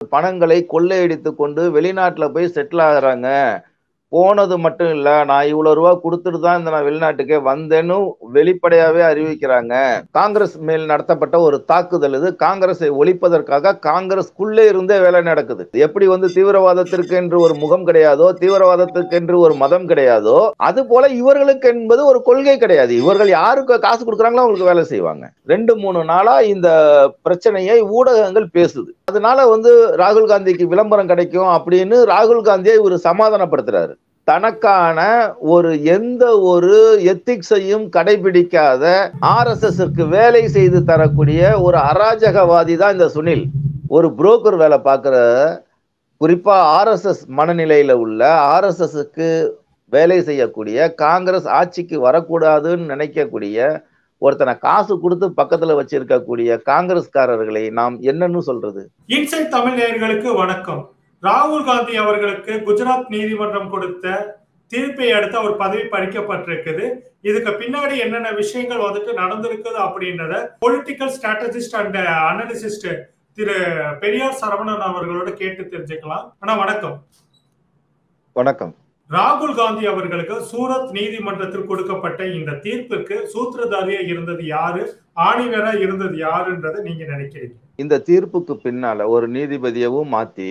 பணங்களை கொள்ளையடித்து கொண்டு வெளிநாட்டுல போய் செட்டில் ஆகுறாங்க போனது மட்டும் இல்ல நான் இவ்வளவு ரூபா கொடுத்துட்டு தான் இந்த நான் வெளிநாட்டுக்கே வந்தேன்னு வெளிப்படையாவே அறிவிக்கிறாங்க காங்கிரஸ் மேல் நடத்தப்பட்ட ஒரு தாக்குதல் இது காங்கிரஸை ஒழிப்பதற்காக காங்கிரஸ்க்குள்ளே இருந்தே வேலை நடக்குது எப்படி வந்து தீவிரவாதத்திற்கு என்று ஒரு முகம் கிடையாதோ தீவிரவாதத்துக்கு என்று ஒரு மதம் கிடையாதோ அது போல இவர்களுக்கு என்பது ஒரு கொள்கை கிடையாது இவர்கள் யாருக்கு காசு கொடுக்குறாங்களோ அவங்களுக்கு வேலை செய்வாங்க ரெண்டு மூணு நாளா இந்த பிரச்சனையை ஊடகங்கள் பேசுது அதனால வந்து ராகுல் காந்திக்கு விளம்பரம் கிடைக்கும் அப்படின்னு ராகுல் காந்தியை இவர் சமாதானப்படுத்துறாரு தனக்கான ஒரு எந்த ஒரு எத்திக்ஸையும் கடைபிடிக்காத ஆர் எஸ் வேலை செய்து தரக்கூடிய ஒரு அராஜகவாதி தான் இந்த சுனில் ஒரு புரோக்கர் வேலை பார்க்குற குறிப்பா ஆர்எஸ்எஸ் மனநிலையில உள்ள ஆர்எஸ்எஸ்க்கு வேலை செய்யக்கூடிய காங்கிரஸ் ஆட்சிக்கு வரக்கூடாதுன்னு நினைக்கக்கூடிய ஒருத்தனை காசு கொடுத்து பக்கத்துல வச்சிருக்கக்கூடிய காங்கிரஸ்காரர்களை நாம் என்னன்னு சொல்றது இன்சைட் தமிழ் நேயர்களுக்கு வணக்கம் ராகுல் காந்தி அவர்களுக்கு குஜராத் நீதிமன்றம் கொடுத்த தீர்ப்பை அடுத்து அவர் பதவி பறிக்கப்பட்டிருக்குது இதுக்கு பின்னாடி என்னென்ன விஷயங்கள் வந்துட்டு நடந்திருக்குது அப்படின்றத பொலிட்டிக்கல் ஸ்ட்ராட்டஜிஸ்ட் அண்ட் அனலிசிஸ்ட் திரு பெரியார் சரவணன் அவர்களோட கேட்டு தெரிஞ்சுக்கலாம் ஆனா வணக்கம் வணக்கம் ராகுல் காந்தி அவர்களுக்கு சூரத் நீதிமன்றத்தில் கொடுக்கப்பட்ட இந்த தீர்ப்புக்கு சூத்திரதாரியா இருந்தது யாரு ஆணிவரா இருந்தது யாருன்றதை நீங்க நினைக்கிறீங்க இந்த தீர்ப்புக்கு பின்னால ஒரு நீதிபதியவும் மாத்தி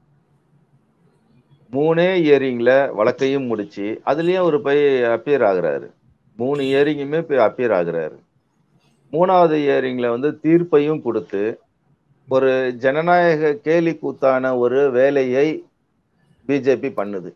மூணே இயரிங்ல வழக்கையும் முடிச்சு அதுலயும் ஒரு போய் அப்பியர் ஆகுறாரு மூணு இயரிங்குமே போய் அப்பியர் ஆகுறாரு மூணாவது இயரிங்ல வந்து தீர்ப்பையும் கொடுத்து ஒரு ஜனநாயக கேலி கூத்தான ஒரு வேலையை பிஜேபி பண்ணுது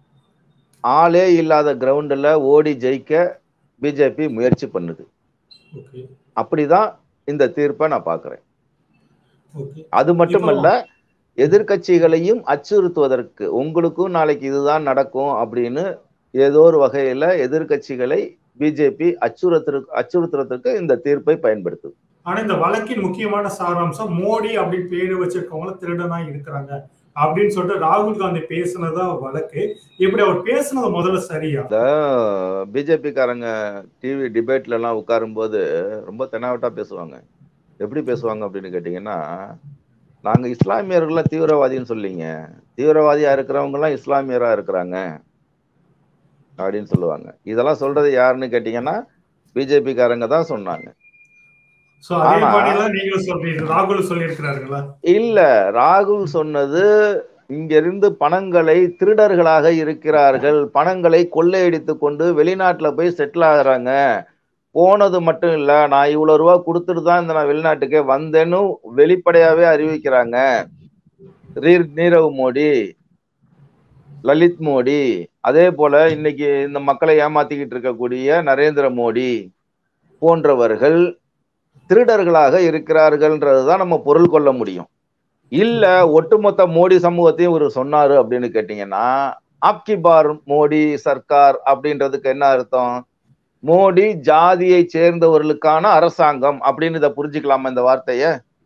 ஆளே இல்லாத கிரவுண்டில் ஓடி ஜெயிக்க பிஜேபி முயற்சி பண்ணுது ஓகே அப்படிதான் இந்த தீர்ப்பை நான் பார்க்கிறேன் ஓகே அது மட்டுமல்ல எதிர்க்கட்சிகளையும் அச்சுறுத்துவதற்கு உங்களுக்கும் நாளைக்கு இதுதான் நடக்கும் அப்படின்னு ஏதோ ஒரு வகையில எதிர்க்கட்சிகளை பிஜேபி அச்சுறுத்துறதுக்கு அச்சுறுத்துறதுக்கு இந்த தீர்ப்பை பயன்படுத்துது ஆனா இந்த வழக்கின் முக்கியமான சாராம்சம் மோடி அப்படின்னு பேரு வச்சிருக்கவங்க திருடனா இருக்கிறாங்க அப்படின்னு சொல்லிட்டு ராகுல் காந்தி பேசுனதா வழக்கு இப்படி அவர் பேசுனது முதல்ல சரியா இந்த பிஜேபி காரங்க டிவி டிபேட்ல எல்லாம் உட்காரும்போது ரொம்ப தெனாவட்டா பேசுவாங்க எப்படி பேசுவாங்க அப்படின்னு கேட்டீங்கன்னா நாங்க இஸ்லாமியர்கள்லாம் தீவிரவாதின்னு சொல்லிங்க தீவிரவாதியா இருக்கிறவங்க எல்லாம் இஸ்லாமியரா இருக்கிறாங்க அப்படின்னு சொல்லுவாங்க இதெல்லாம் சொல்றது யாருன்னு கேட்டீங்கன்னா பிஜேபி காரங்க தான் சொன்னாங்க சோ அதே ஆனா- மாதிரிலாம் நீங்களும் சொல்றீங்க ராகுல் சொல்லியிருக்கிறாருங்களா இல்ல ராகுல் சொன்னது இங்கிருந்து பணங்களை திருடர்களாக இருக்கிறார்கள் பணங்களை கொள்ளையடித்து கொண்டு வெளிநாட்டுல போய் செட்டில் ஆகுறாங்க போனது மட்டும் இல்ல நான் இவ்வளவு ரூபா கொடுத்துட்டு தான் இந்த நான் வெளிநாட்டுக்கே வந்தேன்னு வெளிப்படையாவே அறிவிக்கிறாங்க ரீ- நீரவ் மோடி லலித் மோடி அதே போல இன்னைக்கு இந்த மக்களை ஏமாத்திக்கிட்டு இருக்கக்கூடிய நரேந்திர மோடி போன்றவர்கள் திருடர்களாக இருக்கிறார்கள்ன்றதுதான் நம்ம பொருள் கொள்ள முடியும் இல்ல ஒட்டுமொத்த மோடி சமூகத்தையும் ஒரு சொன்னாரு அப்படின்னு கேட்டீங்கன்னா ஆப்கி பார் மோடி சர்க்கார் அப்படின்றதுக்கு என்ன அர்த்தம் மோடி ஜாதியை சேர்ந்தவர்களுக்கான அரசாங்கம் அப்படின்னு இதை புரிஞ்சுக்கலாமா இந்த வார்த்தைய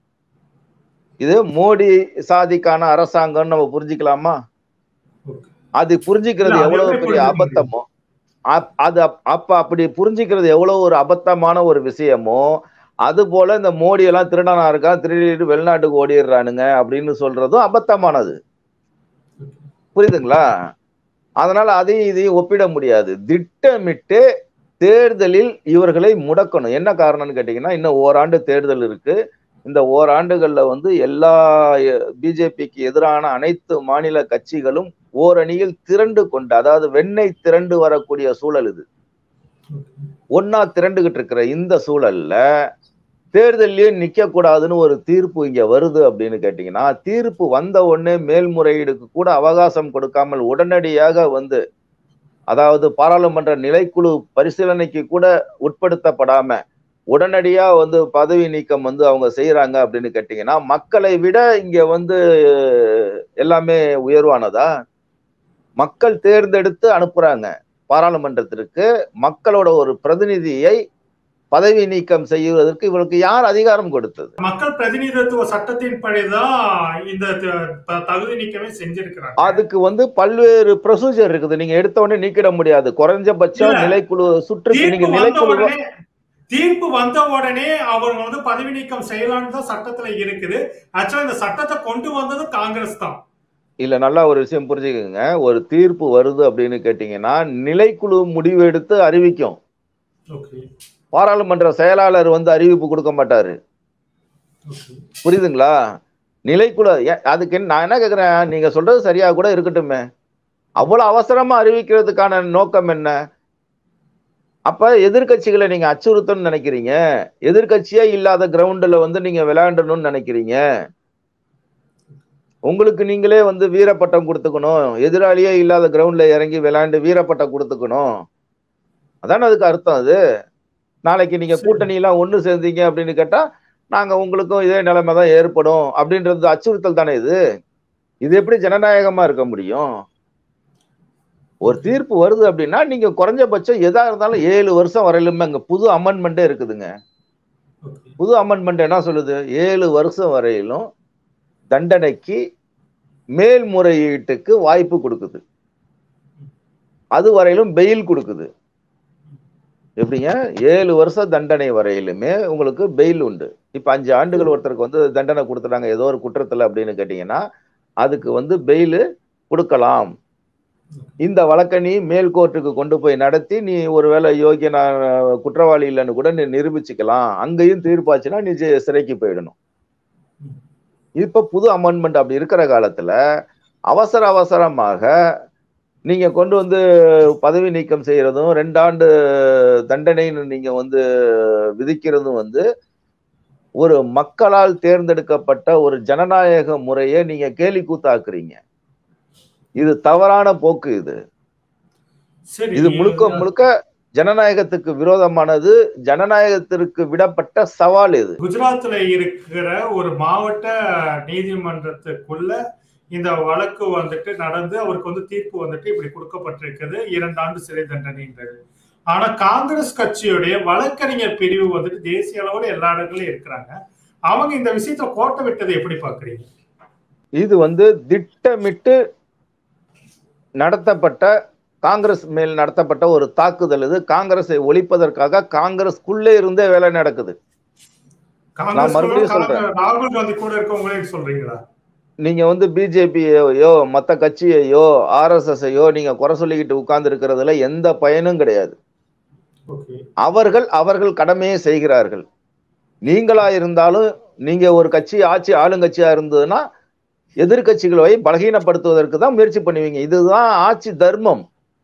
இது மோடி சாதிக்கான அரசாங்கம்னு நம்ம புரிஞ்சுக்கலாமா Okay. அது புரிஞ்சுக்கிறது இல்ல, அது எவ்வளவு எப்படி பெரிய புரிஞ்சுக்க அபத்தமோ அப்- அது அப்- அப்ப அப்படி புரிஞ்சுக்கிறது எவ்வளவு ஒரு அபத்தமான ஒரு விஷயமோ அது போல இந்த மோடி எல்லாம் திருடனா இருக்கான் திருடிட்டு வெளிநாட்டுக்கு ஓடிடுறானுங்க அப்படின்னு சொல்றதும் அபத்தமானது புரியுதுங்களா அதனால அதையும் இதையும் ஒப்பிட முடியாது திட்டமிட்டு தேர்தலில் இவர்களை முடக்கணும் என்ன காரணம்னு கேட்டீங்கன்னா இன்னும் ஓராண்டு தேர்தல் இருக்கு இந்த ஓராண்டுகள்ல வந்து எல்லா பிஜேபிக்கு எதிரான அனைத்து மாநில கட்சிகளும் ஓரணியில் திரண்டு கொண்டு அதாவது வெண்ணெய் திரண்டு வரக்கூடிய சூழல் இது ஒன்னா திரண்டுகிட்டு இருக்கிற இந்த சூழல்ல தேர்தலையே நிக்க கூடாதுன்னு ஒரு தீர்ப்பு இங்க வருது அப்படின்னு கேட்டீங்கன்னா தீர்ப்பு வந்த உடனே மேல்முறையீடுக்கு கூட அவகாசம் கொடுக்காமல் உடனடியாக வந்து அதாவது பாராளுமன்ற நிலைக்குழு பரிசீலனைக்கு கூட உட்படுத்தப்படாம உடனடியா வந்து பதவி நீக்கம் வந்து அவங்க செய்யறாங்க அப்படின்னு கேட்டீங்கன்னா மக்களை விட இங்க வந்து எல்லாமே உயர்வானதா மக்கள் தேர்ந்தெடுத்து அனுப்புறாங்க பாராளுமன்றத்திற்கு மக்களோட ஒரு பிரதிநிதியை பதவி நீக்கம் செய்வதற்கு இவருக்கு யார் அதிகாரம் கொடுத்தது மக்கள் பிரதிநிதித்துவ சட்டத்தின் படிதான் இந்த த- த- தகுதி நீக்கமே செஞ்சிருக்கிறாங்க அதுக்கு வந்து பல்வேறு ப்ரொசீஜர் இருக்குது நீங்க எடுத்த உடனே நீக்கிட முடியாது குறைஞ்சபட்சம் இல்ல. நிலைக்குழு சுற்று தீர்ப்பு நீங்க வந்த நிலைக்குழு உடனே தீர்ப்பு வந்த உடனே அவங்க வந்து பதவி நீக்கம் செய்யலாம்னு தான் சட்டத்துல இருக்குது ஆக்சுவலா இந்த சட்டத்தை கொண்டு வந்தது காங்கிரஸ் தான் இல்ல நல்லா ஒரு விஷயம் புரிஞ்சுக்கோங்க ஒரு தீர்ப்பு வருது அப்படின்னு கேட்டீங்கன்னா நிலைக்குழு முடிவு எடுத்து அறிவிக்கும் ஓகே பாராளுமன்ற செயலாளர் வந்து அறிவிப்பு கொடுக்க மாட்டாரு ஓகே புரியுதுங்களா நிலைக்குழு ஏ- அதுக்கு என்ன- நான் என்ன கேக்குறேன் நீங்க சொல்றது சரியா கூட இருக்கட்டுமே அவ்வளவு அவசரமா அறிவிக்கிறதுக்கான நோக்கம் என்ன அப்ப எதிர்க்கட்சிகளை நீங்க அச்சுறுத்தணும்னு நினைக்கிறீங்க எதிர்க்கட்சியே இல்லாத கிரவுண்டுல வந்து நீங்க விளையாண்டணும்னு நினைக்கிறீங்க உங்களுக்கு நீங்களே வந்து வீரப்பட்டம் கொடுத்துக்கணும் எதிராளியே இல்லாத கிரவுண்ட்ல இறங்கி விளையாண்டு வீரப்பட்டம் கொடுத்துக்கணும் அதானே அதுக்கு அர்த்தம் அது நாளைக்கு நீங்க சரி. கூட்டணி எல்லாம் ஒண்ணு சேர்ந்தீங்க அப்படின்னு கேட்டா நாங்க உங்களுக்கும் இதே நிலைமை தான் ஏற்படும் அப்படின்றது அச்சுறுத்தல் தானே இது இது எப்படி ஜனநாயகமா இருக்க முடியும் ஒரு தீர்ப்பு வருது அப்படின்னா நீங்க குறைஞ்சபட்சம் எதா இருந்தாலும் ஏழு வருஷம் வரையிலுமே அங்க புது அமெண்ட்மெண்ட்டே இருக்குதுங்க ஓகே புது அமெண்ட்மெண்ட் என்ன சொல்லுது ஏழு வருஷம் வரையிலும் தண்டனைக்கு மேல்முறையீட்டுக்கு வாய்ப்பு கொடுக்குது அது வரையிலும் பெயில் கொடுக்குது எப்படிங்க ஏழு வருஷம் தண்டனை வரையிலுமே உங்களுக்கு பெயில் உண்டு இப்ப அஞ்சு ஆண்டுகள் ஒருத்தருக்கு வந்து தண்டனை கொடுத்துட்டாங்க ஏதோ ஒரு குற்றத்துல அப்படின்னு கேட்டீங்கன்னா அதுக்கு வந்து பெயில் கொடுக்கலாம் இந்த வழக்கை நீ மேல் கோர்ட்டுக்கு கொண்டு போய் நடத்தி நீ ஒருவேளை யோகிய நான் குற்றவாளி இல்லைன்னு கூட நீ நிரூபிச்சுக்கலாம் அங்கேயும் தீர்ப்பாச்சுன்னா நீ ஜெ- சிறைக்கு போயிடணும் இப்ப புது அமெண்ட்மெண்ட் அப்படி இருக்கிற காலத்துல அவசர அவசரமாக நீங்க கொண்டு வந்து பதவி நீக்கம் செய்யறதும் ரெண்டாண்டு தண்டனைன்னு நீங்க வந்து விதிக்கிறதும் வந்து ஒரு மக்களால் தேர்ந்தெடுக்கப்பட்ட ஒரு ஜனநாயக முறையை நீங்க கேலி கூத்தாக்குறீங்க இது தவறான போக்கு இது சரி இது முழுக்க முழுக்க ஜனநாயகத்துக்கு விரோதமானது ஜனநாயகத்திற்கு விடப்பட்ட சவால் இது குஜராத்ல இருக்கிற ஒரு மாவட்ட நீதிமன்றத்துக்குள்ள இந்த வழக்கு வந்துட்டு நடந்து அவருக்கு வந்து தீர்ப்பு வந்துட்டு இப்படி கொடுக்கப்பட்டிருக்குது இரண்டு ஆண்டு சிறை தண்டனைன்றது ஆனா காங்கிரஸ் கட்சியுடைய வழக்கறிஞர் பிரிவு வந்துட்டு தேசிய அளவுல எல்லா இடங்களையும் இருக்கிறாங்க அவங்க இந்த விஷயத்துல கோட்டை விட்டதை எப்படி பாக்குறீங்க இது வந்து திட்டமிட்டு நடத்தப்பட்ட காங்கிரஸ் மேல் நடத்தப்பட்ட ஒரு தாக்குதல் இது காங்கிரஸை ஒழிப்பதற்காக காங்கிரஸ்க்குள்ளே இருந்தே வேலை நடக்குது காங்கிரஸ் மறுபடியும் சொல்றேன். ராகுல் காந்தி கூட இருக்கவங்களே சொல்றீங்களா நீங்க வந்து பிஜேபியையோ மத்த கட்சியையோ ஆர்எஸ்எஸ்ஐயோ நீங்க குறை சொல்லிக்கிட்டு உட்கார்ந்து இருக்கிறதுல எந்த பயனும் கிடையாது ஓகே அவர்கள் அவர்கள் கடமையை செய்கிறார்கள் நீங்களா இருந்தாலும் நீங்க ஒரு கட்சி ஆட்சி ஆளுங்கட்சியா இருந்ததுன்னா எதிர்க்கட்சிகளை பலகீனப்படுத்துவதற்கு தான் முயற்சி பண்ணுவீங்க இதுதான் ஆட்சி தர்மம்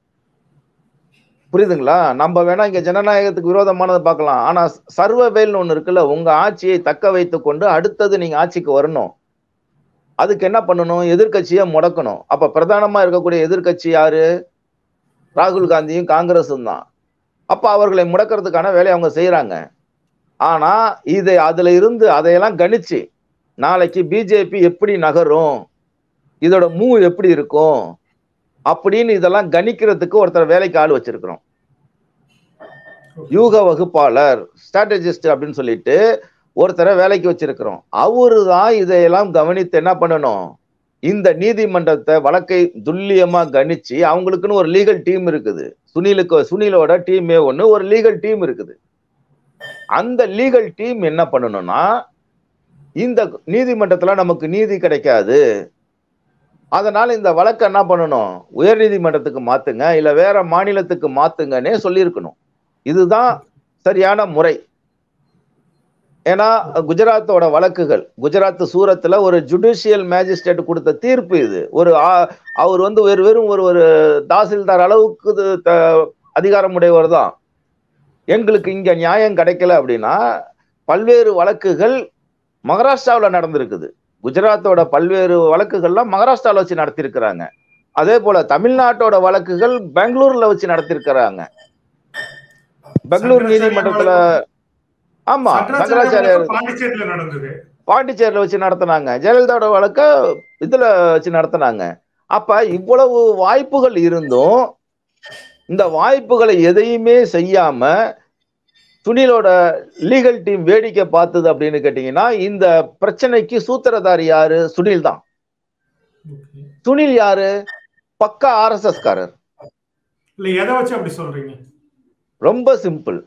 புரியுதுங்களா நம்ம வேணா இங்க ஜனநாயகத்துக்கு விரோதமானதை பார்க்கலாம் ஆனா சர்வவேல்னு ஒண்ணு இருக்குல்ல உங்க ஆட்சியை தக்க வைத்துக் கொண்டு அடுத்தது நீங்க ஆட்சிக்கு வரணும் அதுக்கு என்ன பண்ணணும் எதிர்க்கட்சியை முடக்கணும் அப்ப பிரதானமா இருக்கக்கூடிய எதிர்க்கட்சி யாரு ராகுல் காந்தியும் காங்கிரஸும் தான் அப்ப அவர்களை முடக்கிறதுக்கான வேலையை அவங்க செய்யறாங்க ஆனா இதை அதுல இருந்து அதையெல்லாம் கணிச்சு நாளைக்கு பிஜேபி எப்படி நகரும் இதோட மூவ் எப்படி இருக்கும் அப்படின்னு இதெல்லாம் கணிக்கிறதுக்கு ஒருத்தர் வேலைக்கு ஆள் வச்சிருக்கிறோம் யூக வகுப்பாளர் ஸ்ட்ராட்டஜிஸ்ட் அப்படின்னு சொல்லிட்டு ஒருத்தரை வேலைக்கு வச்சிருக்கிறோம் அவரு தான் இதையெல்லாம் கவனித்து என்ன பண்ணணும் இந்த நீதிமன்றத்தை வழக்கை துல்லியமா கணிச்சு அவங்களுக்குன்னு ஒரு லீகல் டீம் இருக்குது சுனிலுக்கு சுனிலோட டீமே ஒண்ணு ஒரு லீகல் டீம் இருக்குது அந்த லீகல் டீம் என்ன பண்ணணும்னா இந்த நீதிமன்றத்துல நமக்கு நீதி கிடைக்காது அதனால இந்த வழக்கை என்ன பண்ணணும் உயர் நீதிமன்றத்துக்கு மாத்துங்க இல்ல வேற மாநிலத்துக்கு மாத்துங்கன்னே சொல்லியிருக்கணும் இதுதான் சரியான முறை ஏன்னா குஜராத்தோட வழக்குகள் குஜராத் சூரத்துல ஒரு ஜுடிஷியல் மேஜிஸ்ட்ரேட் கொடுத்த தீர்ப்பு இது ஒரு ஆ- அவர் வந்து ஒரு வெறும் ஒரு ஒரு தாசில்தார் அளவுக்கு இது த- அதிகாரமுடையவர் தான் எங்களுக்கு இங்க நியாயம் கிடைக்கல அப்படின்னா பல்வேறு வழக்குகள் மகாராஷ்டிராவில் நடந்திருக்குது குஜராத்தோட பல்வேறு வழக்குகள்லாம் மகாராஷ்டிராவில் வச்சு நடத்தியிருக்கிறாங்க அதே போல தமிழ்நாட்டோட வழக்குகள் பெங்களூர்ல வச்சு நடத்திருக்கிறாங்க பெங்களூர் நீதிமன்றத்துல ஆமா சங்கராச்சாரியார் பாண்டிச்சேரியில நடந்தது பாண்டிச்சேரியில வச்சு நடத்தினாங்க ஜெயலலிதாவோட வழக்க இதுல வச்சு நடத்தினாங்க அப்ப இவ்வளவு வாய்ப்புகள் இருந்தும் இந்த வாய்ப்புகளை எதையுமே செய்யாம சுனிலோட லீகல் டீம் வேடிக்கை பார்த்தது அப்படின்னு கேட்டீங்கன்னா இந்த பிரச்சனைக்கு சூத்திரதாரி யாரு சுனில் தான் Okay. சுனில் யாரு பக்கா ஆர்எஸ்எஸ் காரர் இல்ல எதை வச்சு அப்படி சொல்றீங்க ரொம்ப சிம்பிள்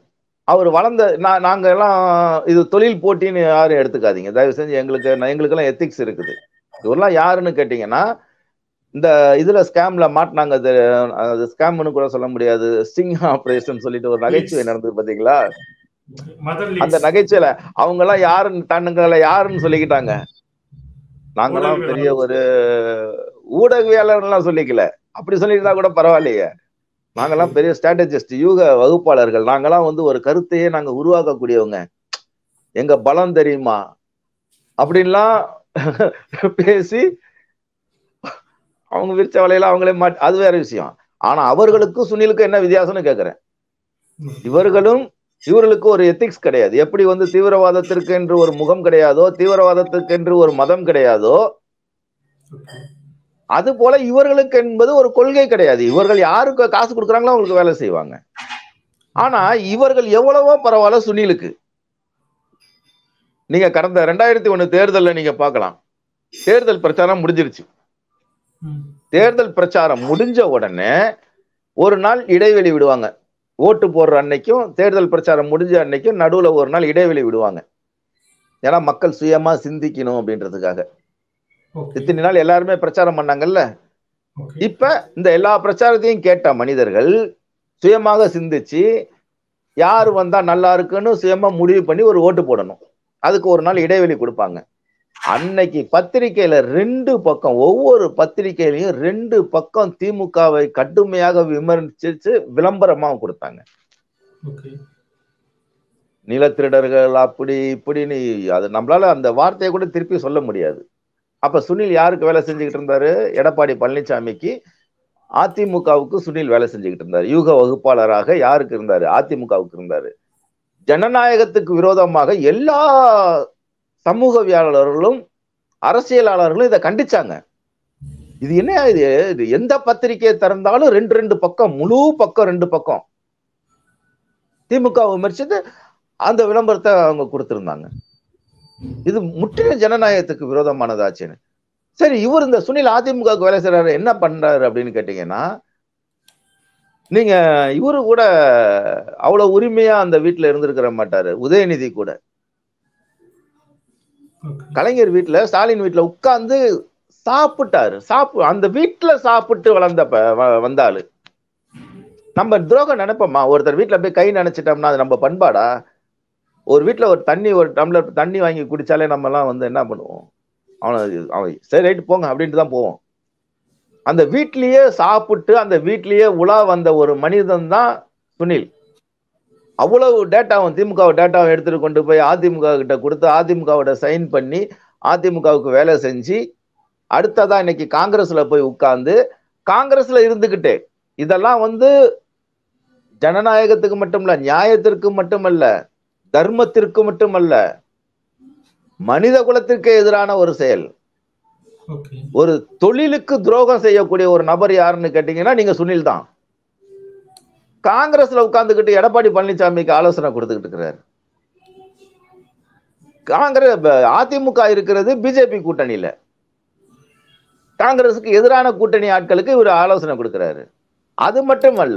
அவர் வளர்ந்த நான் நாங்க எல்லாம் இது தொழில் போட்டின்னு யாரும் எடுத்துக்காதீங்க தயவு செஞ்சு எங்களுக்கு எங்களுக்கு எல்லாம் எத்திக்ஸ் இருக்குது இவரெல்லாம் யாருன்னு கேட்டீங்கன்னா இந்த இதுல ஸ்கேம்ல மாட்டினாங்க அது அது ஸ்கேம்னு கூட சொல்ல முடியாது ஸ்டிங் ஆபரேஷன் சொல்லிட்டு ஒரு நகைச்சுவை நடந்தது பாத்தீங்களா மதர் அந்த நகைச்சுவையில அவங்க எல்லாம் யாருன்னு தன்னுங்களை யாருன்னு சொல்லிக்கிட்டாங்க நாங்கெல்லாம் பெரிய ஒரு ஊடகவியலாளர்லாம் சொல்லிக்கல அப்படி சொல்லியிருந்தா கூட பரவாயில்லையே நாங்கெல்லாம் பெரிய ஸ்ட்ராட்டஜிஸ்ட் யூக வகுப்பாளர்கள் நாங்கெல்லாம் வந்து ஒரு கருத்தையே நாங்க உருவாக்கக்கூடியவங்க எங்க பலம் தெரியுமா அப்படின்லாம் பேசி அவங்க விரிச்ச வலையில அவங்களே மாட்டி அது வேற விஷயம் ஆனா அவர்களுக்கும் சுனிலுக்கும் என்ன வித்தியாசம்னு கேக்குறேன் இவர்களும் இவர்களுக்கு ஒரு எத்திக்ஸ் கிடையாது எப்படி வந்து தீவிரவாதத்திற்கு என்று ஒரு முகம் கிடையாதோ தீவிரவாதத்துக்கு என்று ஒரு மதம் கிடையாதோ அது போல இவர்களுக்கு என்பது ஒரு கொள்கை கிடையாது இவர்கள் யாருக்கு காசு கொடுக்குறாங்களோ அவங்களுக்கு வேலை செய்வாங்க ஆனா இவர்கள் எவ்வளவோ பரவாயில்ல சுனிலுக்கு நீங்க கடந்த ரெண்டாயிரத்தி ஒண்ணு தேர்தல்ல நீங்க பார்க்கலாம் தேர்தல் பிரச்சாரம் முடிஞ்சிருச்சு தேர்தல் பிரச்சாரம் முடிஞ்ச உடனே ஒரு நாள் இடைவெளி விடுவாங்க ஓட்டு போடுற அன்னைக்கும் தேர்தல் பிரச்சாரம் முடிஞ்ச அன்னைக்கும் நடுவுல ஒரு நாள் இடைவெளி விடுவாங்க ஏன்னா மக்கள் சுயமா சிந்திக்கணும் அப்படின்றதுக்காக இத்தனை நாள் எல்லாருமே பிரச்சாரம் பண்ணாங்கல்ல இப்ப இந்த எல்லா பிரச்சாரத்தையும் கேட்ட மனிதர்கள் சுயமாக சிந்திச்சு யார் வந்தா நல்லா இருக்குன்னு சுயமா முடிவு பண்ணி ஒரு ஓட்டு போடணும் அதுக்கு ஒரு நாள் இடைவெளி கொடுப்பாங்க அன்னைக்கு பத்திரிகையில ரெண்டு பக்கம் ஒவ்வொரு பத்திரிகையிலையும் ரெண்டு பக்கம் திமுகவை கடுமையாக விமர்சிச்சு விளம்பரமா கொடுத்தாங்க நிலத்திருடர்கள் அப்படி இப்படின்னு அது நம்மளால அந்த வார்த்தையை கூட திருப்பி சொல்ல முடியாது அப்ப சுனில் யாருக்கு வேலை செஞ்சுக்கிட்டு இருந்தாரு எடப்பாடி பழனிசாமிக்கு அதிமுகவுக்கு சுனில் வேலை செஞ்சுக்கிட்டு இருந்தாரு யூக வகுப்பாளராக யாருக்கு இருந்தாரு அதிமுகவுக்கு இருந்தாரு ஜனநாயகத்துக்கு விரோதமாக எல்லா சமூகவியாளர்களும் அரசியலாளர்களும் இதை கண்டிச்சாங்க இது என்ன இது இது எந்த பத்திரிகையை திறந்தாலும் ரெண்டு ரெண்டு பக்கம் முழு பக்கம் ரெண்டு பக்கம் திமுக விமர்சித்து அந்த விளம்பரத்தை அவங்க கொடுத்திருந்தாங்க இது முற்றிலும் ஜனநாயகத்துக்கு விரோதமானதாச்சுன்னு சரி இவர் இந்த சுனில் அதிமுகவுக்கு வேலை செய்யறாரு என்ன பண்றாரு அப்படின்னு கேட்டீங்கன்னா நீங்க இவரு கூட அவ்வளவு உரிமையா அந்த வீட்டுல இருந்திருக்கிற மாட்டாரு உதயநிதி கூட கலைஞர் வீட்டுல ஸ்டாலின் வீட்டுல உட்கார்ந்து சாப்பிட்டாரு சாப்பு அந்த வீட்டுல சாப்பிட்டு வளர்ந்த வந்தாளு நம்ம துரோகம் நினைப்போமா ஒருத்தர் வீட்டுல போய் கை நினைச்சிட்டோம்னா அது நம்ம பண்பாடா ஒரு வீட்டுல ஒரு தண்ணி ஒரு டம்ளர் தண்ணி வாங்கி குடிச்சாலே நம்ம எல்லாம் வந்து என்ன பண்ணுவோம் அவனை அவன் சரி ரைட்டு போங்க அப்படின்ட்டு தான் போவோம் அந்த வீட்லயே சாப்பிட்டு அந்த வீட்லயே உலா வந்த ஒரு மனிதன் தான் சுனில் அவ்வளவு டேட்டாவும் திமுக டேட்டாவை எடுத்துட்டு கொண்டு போய் அதிமுக கிட்ட கொடுத்து அதிமுகவோட சைன் பண்ணி அதிமுகவுக்கு வேலை செஞ்சு அடுத்ததா இன்னைக்கு காங்கிரஸ்ல போய் உட்கார்ந்து காங்கிரஸ்ல இருந்துகிட்டே இதெல்லாம் வந்து ஜனநாயகத்துக்கு மட்டுமல்ல நியாயத்திற்கு மட்டுமல்ல தர்மத்திற்கு மட்டுமல்ல மனித குலத்திற்கு எதிரான ஒரு செயல் ஒரு தொழிலுக்கு துரோகம் செய்யக்கூடிய ஒரு நபர் யாருன்னு கேட்டீங்கன்னா நீங்க சுனில் தான் காங்கிரஸ்ல உட்கார்ந்துகிட்டு எடப்பாடி பழனிசாமிக்கு ஆலோசனை கொடுத்துக்கிட்டு இருக்கிறாரு காங்கிரஸ் அதிமுக இருக்கிறது பிஜேபி கூட்டணியில காங்கிரஸுக்கு எதிரான கூட்டணி ஆட்களுக்கு இவர் ஆலோசனை கொடுக்கிறாரு அது மட்டும் அல்ல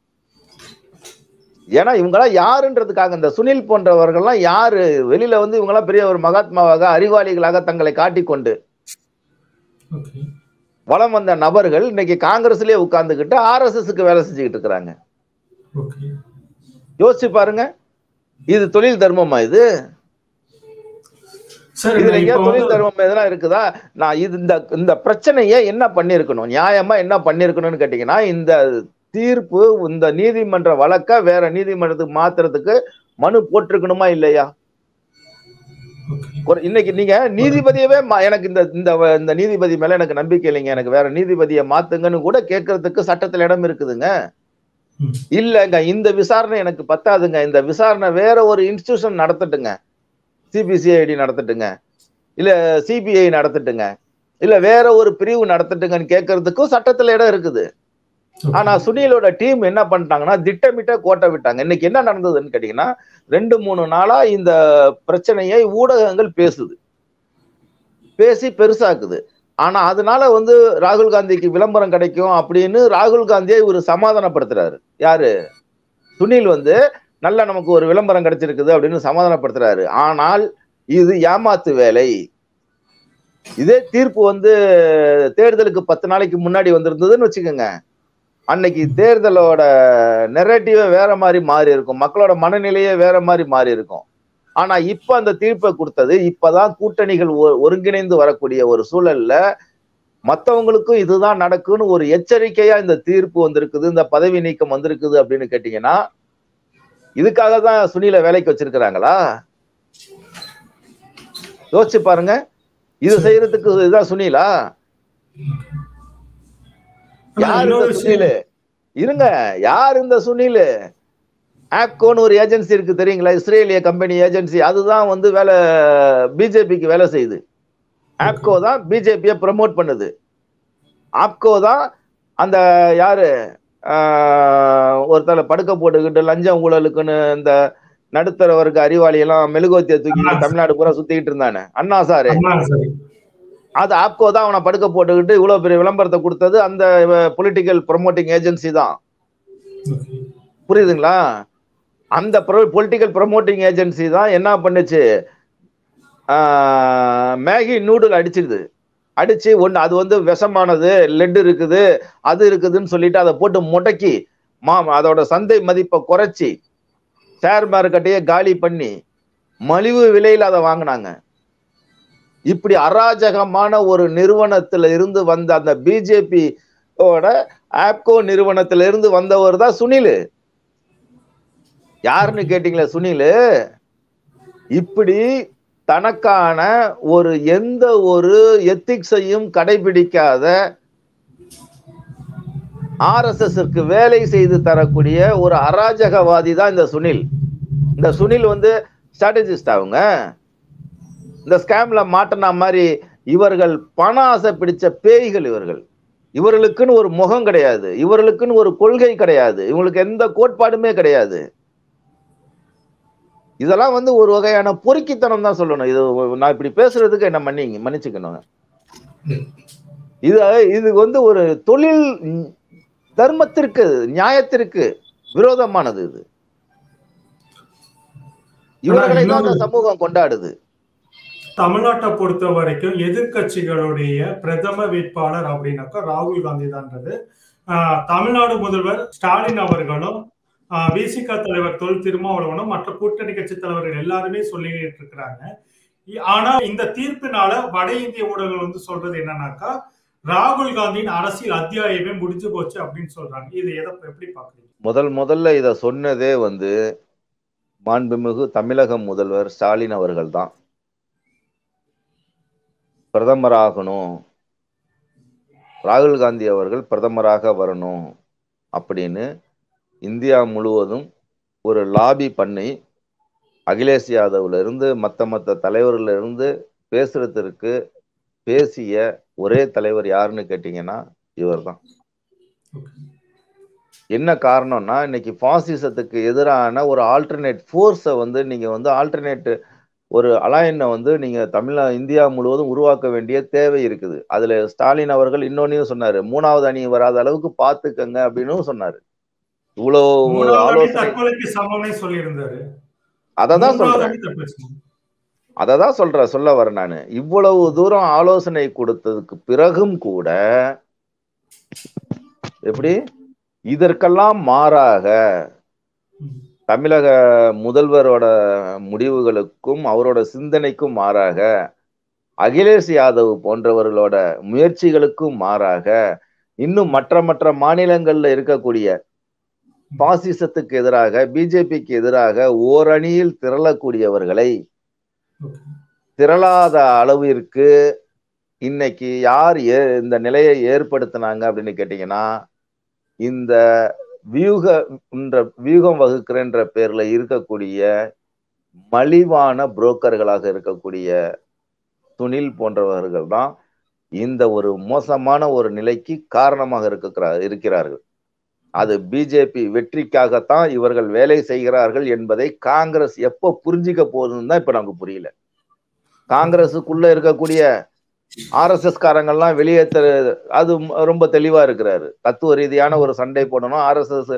ஏன்னா இவங்கெல்லாம் யாருன்றதுக்காக இந்த சுனில் போன்றவர்கள்லாம் யாரு வெளியில வந்து இவங்கெல்லாம் பெரிய ஒரு மகாத்மாவாக அறிவாளிகளாக தங்களை காட்டிக்கொண்டு வளம் வந்த நபர்கள் இன்னைக்கு காங்கிரஸ்லயே உட்கார்ந்துகிட்டு ஆர் எஸ் எஸ்க்கு வேலை செஞ்சுக்கிட்டு இருக்கிறாங்க யோசிச்சு பாருங்க இது தொழில் தர்மமா இது இதுல எங்கேயா தொழில் தர்மம் எதனா இருக்குதா நான் இது இந்த இந்த பிரச்சனையை என்ன பண்ணிருக்கணும் நியாயமா என்ன பண்ணிருக்கணும்னு கேட்டீங்கன்னா இந்த தீர்ப்பு இந்த நீதிமன்ற வழக்க வேற நீதிமன்றத்துக்கு மாத்துறதுக்கு மனு போட்டிருக்கணுமா இல்லையா இன்னைக்கு நீங்க நீதிபதியவே எனக்கு இந்த இந்த இந்த நீதிபதி மேல எனக்கு நம்பிக்கை இல்லைங்க எனக்கு வேற நீதிபதியை மாத்துங்கன்னு கூட கேட்கறதுக்கு சட்டத்துல இடம் இருக்குதுங்க இல்லங்க இந்த விசாரணை எனக்கு பத்தாதுங்க இந்த விசாரணை வேற ஒரு இன்ஸ்டிடியூஷன் நடத்தட்டுங்க சிபிசிஐடி நடத்தட்டுங்க இல்ல சிபிஐ நடத்தட்டுங்க இல்ல வேற ஒரு பிரிவு நடத்தட்டுங்கன்னு கேட்கறதுக்கும் சட்டத்துல இடம் இருக்குது ஆனா சுனிலோட டீம் என்ன பண்ணிட்டாங்கன்னா திட்டமிட்ட கோட்டை விட்டாங்க இன்னைக்கு என்ன நடந்ததுன்னு கேட்டீங்கன்னா ரெண்டு மூணு நாளா இந்த பிரச்சனையை ஊடகங்கள் பேசுது பேசி பெருசாக்குது ஆனா அதனால வந்து ராகுல் காந்திக்கு விளம்பரம் கிடைக்கும் அப்படின்னு ராகுல் காந்தியை இவர் சமாதானப்படுத்துறாரு யாரு சுனில் வந்து நல்ல நமக்கு ஒரு விளம்பரம் கிடைச்சிருக்குது அப்படின்னு சமாதானப்படுத்துறாரு ஆனால் இது ஏமாத்து வேலை இதே தீர்ப்பு வந்து தேர்தலுக்கு பத்து நாளைக்கு முன்னாடி வந்திருந்ததுன்னு வச்சுக்கோங்க அன்னைக்கு தேர்தலோட நெரட்டிவே வேற மாதிரி மாறி இருக்கும் மக்களோட மனநிலையே வேற மாதிரி மாறி இருக்கும் ஆனா இப்ப அந்த தீர்ப்பை கொடுத்தது இப்பதான் கூட்டணிகள் ஒ- ஒருங்கிணைந்து வரக்கூடிய ஒரு சூழல்ல மத்தவங்களுக்கும் இதுதான் நடக்கும்னு ஒரு எச்சரிக்கையா இந்த தீர்ப்பு வந்திருக்குது இந்த பதவி நீக்கம் வந்திருக்குது அப்படின்னு கேட்டீங்கன்னா இதுக்காக தான் சுனில வேலைக்கு வச்சிருக்கிறாங்களா யோசிச்சு பாருங்க இது செய்யறதுக்கு இதுதான் சுனிலா ஆனா யார் இந்த இன்னொரு விஷயம் சுனிலு இருங்க யார் இந்த சுனிலு ஆப்கோன்னு ஒரு ஏஜென்சி இருக்கு தெரியுங்களா இஸ்ரேலிய கம்பெனி ஏஜென்சி அதுதான் வந்து வேலை பிஜேபிக்கு வேலை செய்யுது ஆப்கோ தான் பிஜேபியை ப்ரமோட் பண்ணுது ஆப்கோ தான் அந்த யாரு ஆஹ், ஒருத்தர் படுக்க போட்டுக்கிட்டு லஞ்சம் ஊழலுக்குன்னு இந்த நடுத்தர வர்க்க அறிவாளி எல்லாம் மெழுகுவத்திய தூக்கிட்டு தமிழ்நாடு பூரா சுத்திக்கிட்டு இருந்தானே அண்ணா சாரு ஆமா சரி அது ஆப்கோ தான் அவனை படுக்க போட்டுக்கிட்டு இவ்வளவு பெரிய விளம்பரத்தை கொடுத்தது அந்த பொலிட்டிக்கல் ப்ரொமோட்டிங் ஏஜென்சி தான் Okay. புரியுதுங்களா அந்த பொலிட்டிக்கல் ப்ரொமோட்டிங் ஏஜென்சி தான் என்ன பண்ணுச்சு ஆஹ், மேகி நூடுல் அடிச்சிடுது அடிச்சு ஒன்று அது வந்து விஷமானது லெட் இருக்குது அது இருக்குதுன்னு சொல்லிட்டு அதை போட்டு முடக்கி மா அதோட சந்தை மதிப்பை குறைச்சி ஷேர் மார்க்கெட்டையே காலி பண்ணி மலிவு விலையில் அதை வாங்கினாங்க இப்படி அராஜகமான ஒரு நிறுவனத்துல இருந்து வந்த அந்த பிஜேபி ஓட ஆப்கோ நிறுவனத்துல இருந்து வந்தவர் தான் சுனில் யாருன்னு கேட்டீங்களா சுனில் இப்படி தனக்கான ஒரு எந்த ஒரு எத்திக்ஸையும் கடைபிடிக்காத ஆர்எஸ்எஸ்க்கு வேலை செய்து தரக்கூடிய ஒரு அராஜகவாதி தான் இந்த சுனில் இந்த சுனில் வந்து ஸ்ட்ராட்டஜிஸ்ட் அவங்க இந்த ஸ்கேம்ல மாட்டின மாதிரி இவர்கள் பண ஆசை பிடிச்ச பேய்கள் இவர்கள் இவர்களுக்குன்னு ஒரு முகம் கிடையாது இவர்களுக்குன்னு ஒரு கொள்கை கிடையாது இவங்களுக்கு எந்த கோட்பாடுமே கிடையாது இதெல்லாம் வந்து ஒரு வகையான பொறுக்கித்தனம் தான் சொல்லணும் இது நான் இப்படி பேசுறதுக்கு என்ன மன்னிங்க மன்னிச்சுக்கணும் இது இது வந்து ஒரு தொழில் தர்மத்திற்கு நியாயத்திற்கு விரோதமானது இது இவர்களை தான் அந்த சமூகம் கொண்டாடுது தமிழ்நாட்டை பொறுத்த வரைக்கும் எதிர்க்கட்சிகளுடைய பிரதம வேட்பாளர் அப்படின்னாக்கா ராகுல் காந்தி தான்றது ஆஹ் தமிழ்நாடு முதல்வர் ஸ்டாலின் அவர்களும் விசிக தலைவர் தொல் திருமாவளவனும் மற்ற கூட்டணி கட்சி தலைவர்கள் எல்லாருமே சொல்லிட்டு இருக்கிறாங்க இ- ஆனா இந்த தீர்ப்பினால வட இந்திய ஊடகங்கள் வந்து சொல்றது என்னன்னாக்கா ராகுல் காந்தியின் அரசியல் அத்தியாயமே முடிஞ்சு போச்சு அப்படின்னு சொல்றாங்க இது எதை எப்படி பாக்குறீங்க முதல் முதல்ல இத சொன்னதே வந்து மாண்புமிகு தமிழக முதல்வர் ஸ்டாலின் அவர்கள் தான் பிரதமராகணும் ராகுல் காந்தி அவர்கள் பிரதமராக வரணும் அப்படின்னு இந்தியா முழுவதும் ஒரு லாபி பண்ணி அகிலேஷ் யாதவ்ல இருந்து மற்ற மற்ற தலைவர்ல இருந்து பேசுறதுக்கு பேசிய ஒரே தலைவர் யாருன்னு கேட்டீங்கன்னா இவர்தான் என்ன காரணம்னா இன்னைக்கு பாசிசத்துக்கு எதிரான ஒரு ஆல்டர்னேட் ஃபோர்ஸை வந்து நீங்க வந்து ஆல்டர்னேட் ஒரு அலையனை வந்து நீங்க தமிழ இந்தியா முழுவதும் உருவாக்க வேண்டிய தேவை இருக்குது அதுல ஸ்டாலின் அவர்கள் இன்னொன்னையும் சொன்னாரு மூணாவது அணி வராத அளவுக்கு பாத்துக்கங்க அப்படின்னு சொன்னாரு இவ்வளவு மூணாவது அணி ஆலோசனை தற்கொலைக்கு சமம்னே சொல்லியிருந்தாரு அததான் மூன்றாவது சொல்றேன் அணி தப்பிச்சு அததான் சொல்ற சொல்ல வரேன் நான் இவ்வளவு தூரம் ஆலோசனை கொடுத்ததுக்கு பிறகும் கூட எப்படி இதற்கெல்லாம் மாறாக ம். தமிழக முதல்வரோட முடிவுகளுக்கும் அவரோட சிந்தனைக்கும் மாறாக அகிலேஷ் யாதவ் போன்றவர்களோட முயற்சிகளுக்கும் மாறாக இன்னும் மற்ற மற்ற மாநிலங்கள்ல இருக்கக்கூடிய பாசிசத்துக்கு எதிராக பிஜேபிக்கு எதிராக ஓரணியில் திரளக்கூடியவர்களை Okay. திரளாத அளவிற்கு இன்னைக்கு யார் ஏ இந்த நிலையை ஏற்படுத்தினாங்க அப்படின்னு கேட்டீங்கன்னா இந்த வியூக என்ற வியூகம் வகுக்கிறன்ற பேர்ல இருக்கக்கூடிய மலிவான புரோக்கர்களாக இருக்கக்கூடிய சுனில் போன்றவர்கள் தான் இந்த ஒரு மோசமான ஒரு நிலைக்கு காரணமாக இருக்கிற இருக்கிறார்கள் அது பிஜேபி வெற்றிக்காகத்தான் இவர்கள் வேலை செய்கிறார்கள் என்பதை காங்கிரஸ் எப்போ புரிஞ்சிக்க போகுதுன்னு தான் இப்ப நமக்கு புரியல காங்கிரஸுக்குள்ள இருக்கக்கூடிய ஆர்எஸ்எஸ் காரங்கள்லாம் வெளியேற்ற அது ரொம்ப தெளிவா இருக்கிறாரு தத்துவ ரீதியான ஒரு சண்டை போடணும் ஆர்எஸ்எஸ்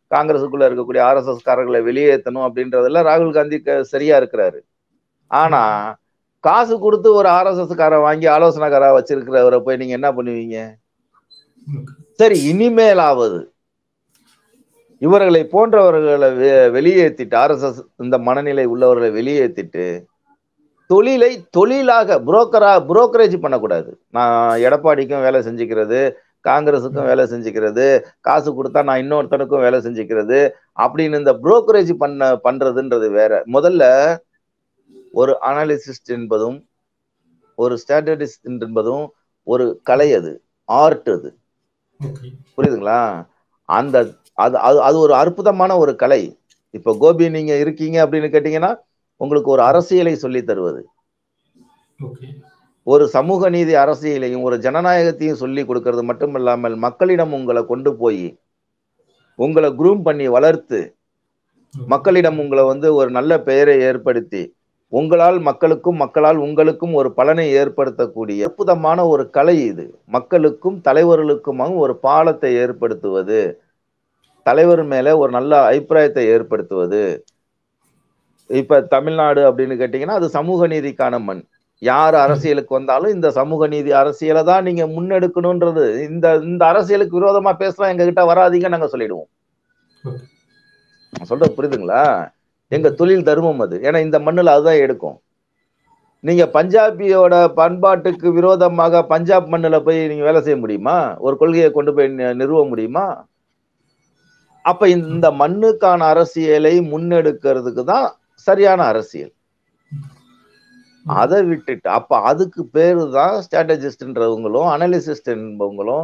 காங்கிரஸுக்குள்ள இருக்கக்கூடிய ஆர்எஸ்எஸ் காரர்களை வெளியேற்றணும் அப்படின்றதுல ராகுல் காந்தி க- சரியா இருக்கிறாரு ஆனா காசு கொடுத்து ஒரு ஆர்எஸ்எஸ் காரை வாங்கி ஆலோசனைக்காரா வச்சிருக்கிறவரை போய் நீங்க என்ன பண்ணுவீங்க சரி இனிமேலாவது இவர்களை போன்றவர்களை வெ- வெளியேற்றிட்டு ஆர்எஸ்எஸ் இந்த மனநிலை உள்ளவர்களை வெளியேற்றிட்டு தொழிலை தொழிலாக புரோக்கரா புரோக்கரேஜ் பண்ணக்கூடாது நான் எடப்பாடிக்கும் வேலை செஞ்சுக்கிறது காங்கிரஸுக்கும் வேலை செஞ்சுக்கிறது காசு கொடுத்தா நான் இன்னொருத்தனுக்கும் வேலை செஞ்சுக்கிறது அப்படின்னு இந்த புரோக்கரேஜ் பண்ண பண்றதுன்றது வேற முதல்ல ஒரு அனாலிசிஸ்ட் என்பதும் ஒரு ஸ்டாட்டிஸ்ட் என்பதும் ஒரு கலை அது ஆர்ட் அது ஓகே புரியுதுங்களா அந்த அது அது அது ஒரு அற்புதமான ஒரு கலை இப்ப கோபி நீங்க இருக்கீங்க அப்படின்னு கேட்டீங்கன்னா உங்களுக்கு ஒரு அரசியலை சொல்லி தருவது ஓகே ஒரு சமூக நீதி அரசியலையும் ஒரு ஜனநாயகத்தையும் சொல்லி கொடுக்கறது மட்டும் இல்லாமல் மக்களிடம் உங்களை கொண்டு போய் உங்களை குரூம் பண்ணி வளர்த்து மக்களிடம் உங்களை வந்து ஒரு நல்ல பெயரை ஏற்படுத்தி உங்களால் மக்களுக்கும் மக்களால் உங்களுக்கும் ஒரு பலனை ஏற்படுத்தக்கூடிய அற்புதமான ஒரு கலை இது மக்களுக்கும் தலைவர்களுக்குமாக ஒரு பாலத்தை ஏற்படுத்துவது தலைவர் மேல ஒரு நல்ல அபிப்பிராயத்தை ஏற்படுத்துவது இப்ப தமிழ்நாடு அப்படின்னு கேட்டீங்கன்னா அது சமூக நீதிக்கான மண் யார் அரசியலுக்கு வந்தாலும் இந்த சமூக நீதி அரசியலை தான் நீங்க முன்னெடுக்கணும்ன்றது இந்த இந்த அரசியலுக்கு விரோதமா பேசலாம் எங்க கிட்ட வராதீங்க நாங்க சொல்லிடுவோம் நான் சொல்றது புரியுதுங்களா எங்க தொழில் தர்மம் அது ஏன்னா இந்த மண்ணுல அதுதான் எடுக்கும் நீங்க பஞ்சாபியோட பண்பாட்டுக்கு விரோதமாக பஞ்சாப் மண்ணுல போய் நீங்க வேலை செய்ய முடியுமா ஒரு கொள்கையை கொண்டு போய் நி- நிறுவ முடியுமா அப்ப இந்த- இந்த மண்ணுக்கான அரசியலை முன்னெடுக்கிறதுக்கு தான் சரியான அரசியல் அதை விட்டுட்டு அப்ப அதுக்கு பேரு தான் ஸ்ட்ராட்டஜிஸ்ட்ன்றவங்களும் அனலிசிஸ்ட் என்பவங்களும்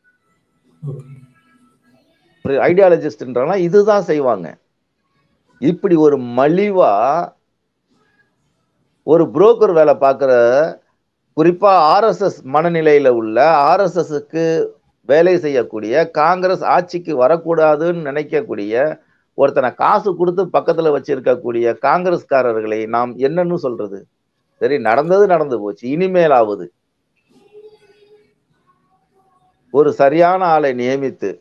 ஐடியாலஜிஸ்ட்ன்றவங்களாம் இதுதான் செய்வாங்க இப்படி ஒரு மலிவா ஒரு புரோக்கர் வேலை பார்க்குற குறிப்பா ஆர்எஸ்எஸ் மனநிலையில உள்ள ஆர்எஸ்எஸ்க்கு வேலை செய்யக்கூடிய காங்கிரஸ் ஆட்சிக்கு வரக்கூடாதுன்னு நினைக்கக்கூடிய ஒருத்தனை காசு கொடுத்து பக்கத்துல வச்சிருக்கக்கூடிய காங்கிரஸ்காரர்களை நாம் என்னன்னு சொல்றது சரி நடந்தது நடந்து போச்சு இனிமேலாவது ஒரு சரியான ஆளை நியமித்து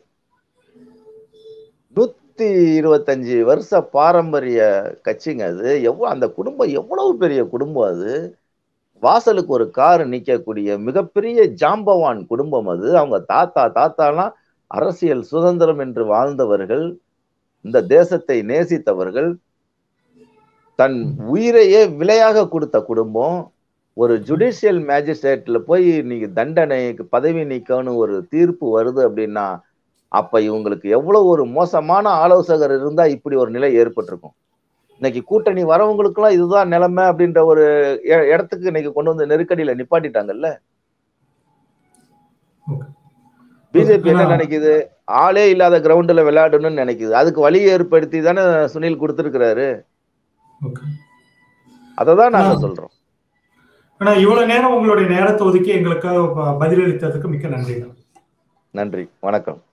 நூத்தி இருபத்தஞ்சு வருஷ பாரம்பரிய கட்சிங்க அது எவ்வளவு அந்த குடும்பம் எவ்வளவு பெரிய குடும்பம் அது வாசலுக்கு ஒரு கார் நிக்கக்கூடிய மிகப்பெரிய ஜாம்பவான் குடும்பம் அது அவங்க தாத்தா தாத்தாலாம் அரசியல் சுதந்திரம் என்று வாழ்ந்தவர்கள் இந்த தேசத்தை நேசித்தவர்கள் தன் உயிரையே விலையாக கொடுத்த குடும்பம் ஒரு ஜுடிஷியல் மேஜிஸ்ட்ரேட்ல போய் நீங்க தண்டனைக்கு பதவி நீக்கம்னு ஒரு தீர்ப்பு வருது அப்படின்னா அப்ப இவங்களுக்கு எவ்வளவு ஒரு மோசமான ஆலோசகர் இருந்தா இப்படி ஒரு நிலை ஏற்பட்டிருக்கும் இன்னைக்கு கூட்டணி வரவங்களுக்குலாம் இதுதான் நிலைமை அப்படின்ற ஒரு இ- இடத்துக்கு இன்னைக்கு கொண்டு வந்து நெருக்கடியில நிப்பாட்டிட்டாங்கல்ல பிஜேபி என்ன ஆனா- நினைக்குது ஆளே இல்லாத கிரவுண்ட்ல விளையாடணும்னு நினைக்குது அதுக்கு வழி ஏற்படுத்தி தானே சுனில் கொடுத்திருக்கிறாரு ஓகே அதை தான் நாங்க ஆ. சொல்றோம் ஆனா இவ்வளவு நேரம் உங்களுடைய நேரத்தை ஒதுக்கி எங்களுக்காக ப- பதிலளித்ததுக்கு மிக்க நன்றி நன்றி வணக்கம்